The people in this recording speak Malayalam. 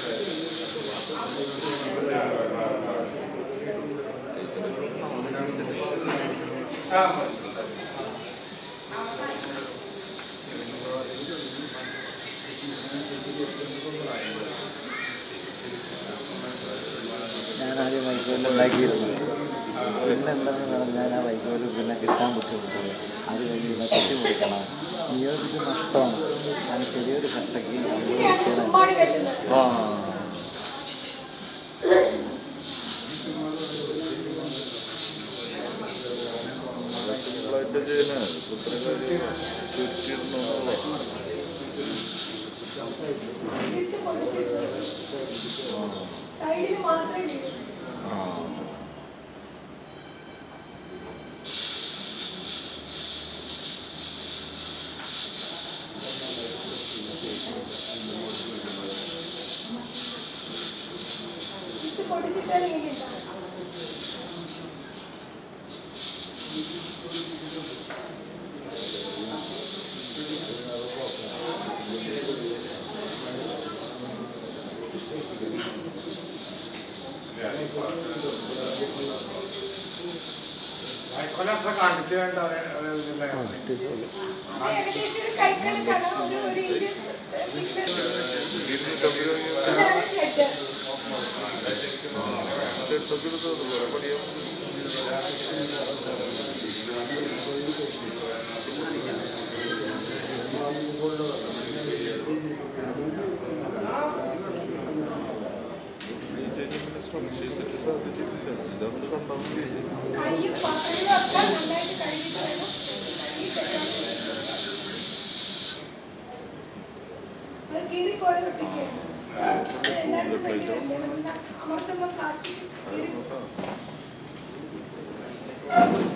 ഞാനാദ്യം വൈക്കോല് ഉണ്ടാക്കിയിരുന്നു പിന്നെ എന്താണെന്ന് പറഞ്ഞാൽ ആ വൈക്കോല് പിന്നെ കിട്ടാൻ ബുദ്ധിമുട്ടുള്ളത് അത് കഴിഞ്ഞ് പിന്നെ കുത്തി മുറിക്കണം നിയോജിച്ച് നഷ്ടമാണ് ഞാൻ ചെറിയൊരു കട്ടയ്ക്ക് ഇങ്ങനെയാണ് ചുമ്മാടി വെട്ടുന്നത് ആ സിമ്പിളായിട്ട് ചെയ്യുന്ന ഇത്ര കാര്യം ചുറ്റിടണമെന്നുള്ള ഇട്ട് പൊളിച്ചിട്ട് സൈഡിൽ മാത്രമേ വീഴൂ. ആ ഇട്ട് പൊടിച്ചിട്ടാൽ ഇങ്ങനെ ഉണ്ടാവും കൊല്ലത്ര കാണിക്കേണ്ട അത് ഏകദേശം ഒരു കൈക്കണക്കാണ് ഒരു ഒരു ഇഞ്ച് thickness. ഇതാണ് ഷെഡ് ഷെഡൊക്കെ എടുത്ത് വേറെ പണിയാൻ പിന്നെ സംശയത്തിന് സാധ്യതയില്ല ഇതങ്ങനെ കണ്ടാൽ മതി കൈയും പാത്രങ്ങളും ഒക്കെ നന്നായിട്ട് കഴുകിയിട്ട് വേണം കഴുകി തരാൻ. അത് കീറിപ്പോയ ഒട്ടിക്കുകയാണ് അത് എല്ലായിടത്തും പറ്റുന്നില്ല നമ്മൾ അമർത്തുമ്പോൾ പ്ലാസ്റ്റിക് കീറി ആ